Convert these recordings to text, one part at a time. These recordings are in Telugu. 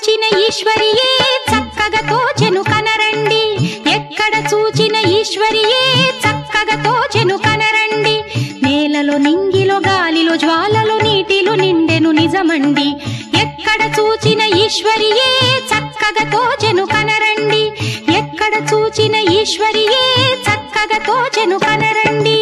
చూచిన ఈశ్వరియే చక్కగా తోచెను కనరండి ఎక్కడ చూచిన ఈశ్వరియే చక్కగా తోచెను కనరండి నేలలో నింగిలో గాలిలో జ్వాలలో నీటిలో నిండెను నిజమండి ఎక్కడ చూచిన ఈశ్వరియే చక్కగా తోచెను కనరండి ఎక్కడ చూచిన ఈశ్వరియే చక్కగా తోచెను కనరండి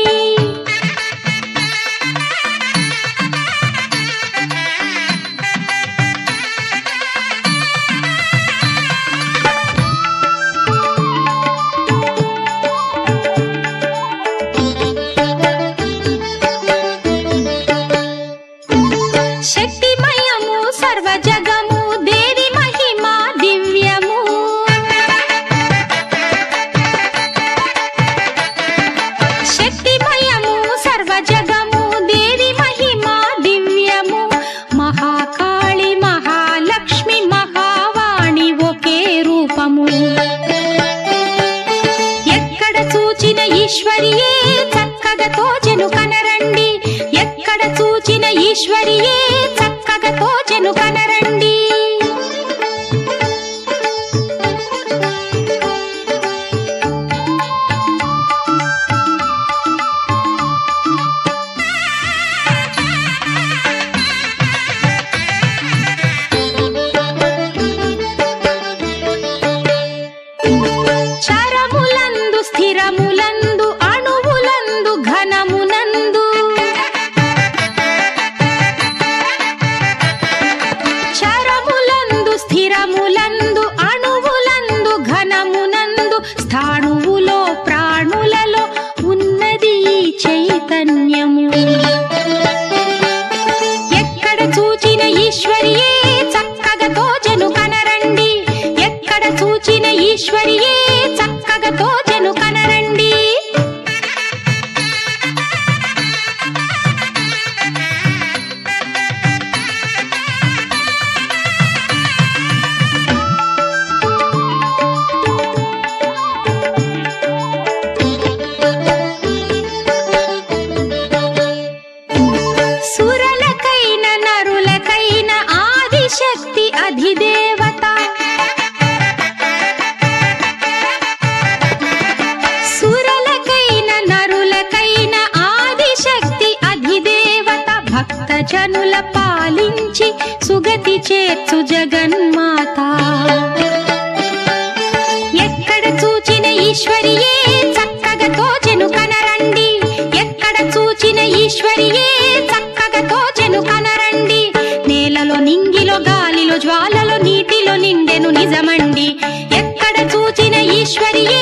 శక్తిమయము సర్వ జగము దేవి మహిమ దివ్యము శక్తిమయము సర్వ జగము దేవి మహిమ దివ్యము మహాకాళి మహాలక్ష్మి మహావాణి ఒకే రూపము ఎక్కడ చూచిన ఈశ్వరియే చక్కగా తోచెను కనరండి ఎక్కడ చూచిన ఈశ్వరియే చక్కగా తోచెను కనరండి చరములందు స్థిరములందు అణువులందు ఘనమునందు చరములందు స్థిరములందు అణువులందు ఘనమునందు స్థాణువులో ప్రాణులలో ఉన్నది ఈ చైతన్యము ఎక్కడ చూచిన ఈశ్వరియే చక్కగా తోచెను కనరండి ఎక్కడ చూచిన ఈశ్వరియే చక్కగా తోచెను కనరండి సురలకైన నరులకైన ఆదిశక్తి అధిదేవత సురలకైన నరులకైన ఆదిశక్తి అధిదేవత భక్త జనుల పాలించి సుగతి చేర్చు జగన్మాత ఎక్కడ చూచిన ఈశ్వరియే చక్కగా తోచెను కనరండి ఎక్కడ చూచిన ఈశ్వరియే చక్కగా తోచెను కనరండి నేలలో నింగిలో గాలిలో జ్వాలలో నీటిలో నిండెను నిజమండి ఎక్కడ చూచిన ఈశ్వరియే